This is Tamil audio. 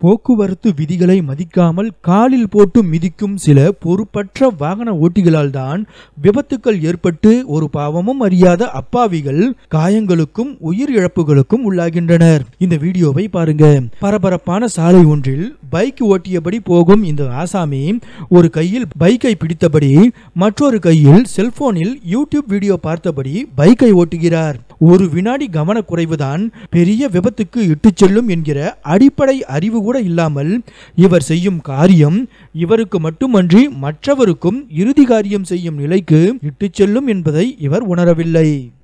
போக்குவரத்து விதிகளை மதிக்காமல் காலில் போட்டு மிதிக்கும் சில பொறுப்பற்ற வாகன ஓட்டிகளால் தான் விபத்துக்கள் ஏற்பட்டு ஒரு பாவமும் அறியாத அப்பாவிகள் காயங்களுக்கும் உயிர் இழப்புகளுக்கும் உள்ளாகின்றனர் இந்த வீடியோவை பாருங்க பரபரப்பான சாலை ஒன்றில் பைக் ஓட்டியபடி போகும் இந்த ஆசாமி ஒரு கையில் பைக்கை பிடித்தபடி மற்றொரு கையில் செல்போனில் யூடியூப் வீடியோ பார்த்தபடி பைக்கை ஓட்டுகிறார் ஒரு வினாடி கவனக்குறைவுதான் பெரிய விபத்துக்கு இட்டுச் செல்லும் என்கிற அடிப்படை அறிவு கூட இல்லாமல் இவர் செய்யும் காரியம் இவருக்கு மட்டுமன்றி மற்றவருக்கும் இறுதி காரியம் செய்யும் நிலைக்கு இட்டுச் செல்லும் என்பதை இவர் உணரவில்லை